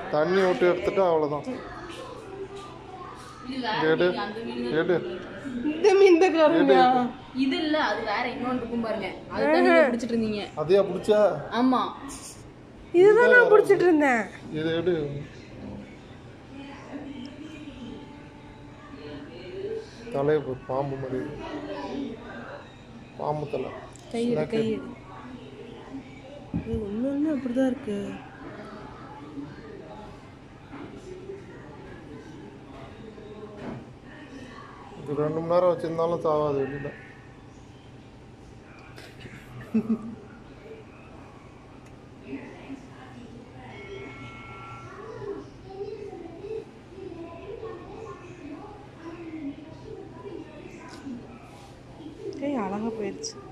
தண்ணி விட்டு எடுத்துட்டா அவ்வளோதான் இது வேற எடு மீன், அந்த மீன் எடு இந்த மீன் தான் காரணியா இது இல்ல அது வேற இன்னொன்று இருக்கும் பாருங்க அதுதான் நீங்க பிடிச்சிட்டு இருந்தீங்க அதையா பிடிச்சா ஆமா இதுதான் நான் பிடிச்சிட்டு இருந்தேன் இது எடு தலையை பாரு, பாம்பு மாதிரி இருக்கு. பாம்பு தலை கையெடு கையெடு இது ஒன்று ஒன்று அப்படிதான் இருக்கு இது ரெண்டு மணி நேரம் வச்சிருந்தாலும் சாவாது வெளியில கை அழகா போயிடுச்சு